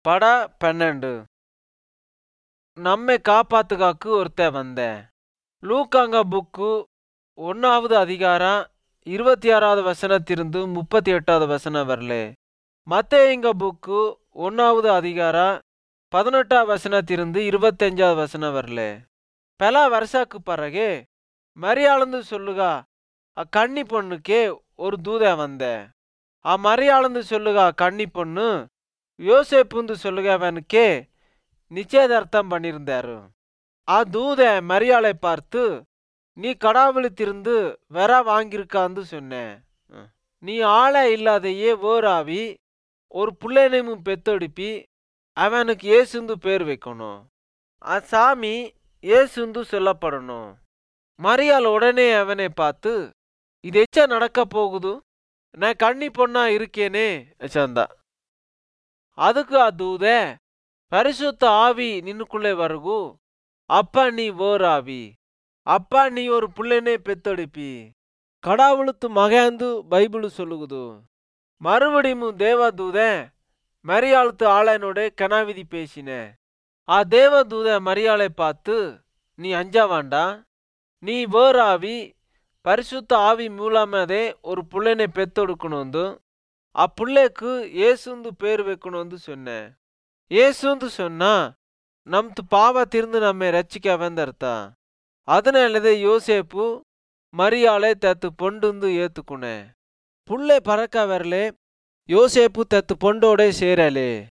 பட பன்னெண்டு நம்மை காப்பாத்துகாக்கு ஒருத்தன் வந்தேன் லூக்காங்க புக்கு ஒன்னாவது அதிகாரம் இருபத்தி ஆறாவது வசனத்திலிருந்து முப்பத்தி எட்டாவது வசனம் வரலே மத்தேயுங்க புக்கு ஒன்னாவது அதிகாரம் பதினெட்டாவது வசனத்திலிருந்து இருபத்தஞ்சாவது வசனம் வரலே பல வருஷக்கு பிறகு மரியாளந்து சொல்லுகா அக்கன்னி பொண்ணுக்கே ஒரு தூதன் வந்தேன் ಆ ಮರಿಯಾಳಂದು ಸೊಲ್ಲುಗ ಕಣ್ಣಿ பொண்ணு யோசேப்புந்து சொல்லுகவனுக்கே நிச்சயதார்த்தம் பண்ணியிருந்தாரு ஆ தூத மரியாளை பார்த்து நீ கடாவளித்திருந்து வெற வாங்கியிருக்கான்னு சொன்னேன் ம். நீ ஆளே இல்லாதையே ஓராவி ஒரு பிள்ளைனையும் பெத்தொடுப்பி அவனுக்கு ஏசுந்து பேர் வைக்கணும் ஆ சாமி ஏசுந்து சொல்லப்படணும் மரியாள் உடனே அவனை பார்த்து இது எச்ச நடக்க போகுது நான் கண்ணி பொண்ணா இருக்கேனே சந்தா அதுக்கு ಆ ದೂದೆ ಪರಿಶುದ್ಧ ಆವಿ ನಿನ್ನುಕುள்ளே வருகு அப்பா நீ ஓராவி அப்பா நீ ஒரு புள்ளைனே பெத்தொடிப்பி கடவுளுத்து மகந்து பைபிள் சொல்லுகுது மறுபடியும் தேவதூத மரியாளுத்து ஆளனோட கனாவிதி பேசின ஆ தேவதூத மரியாளை பார்த்து நீ அஞ்சா வேண்டா நீ வேறாவி பரிசுத்த ஆவி மூலமாதே ஒரு புள்ளைனை பெத்தொடுக்கணுந்து ಆ ಪುಳ್ಳೆக்கு ಏಸುಂದು பேர் வைக்கணும்னு சொன்னேன் ஏசுந்து சொன்னா ನಮ್ದು ಪಾವ ತಿರ್ந்து நம்மை ரட்சிக்க வந்தர்த்த அதனாலதே யோசேப்பு மரியாளை தத்து பொண்டுந்து ஏத்துக்குனே புள்ளை பறக்க வரலே யோசேப்பு தத்து பொண்டோட சேரலே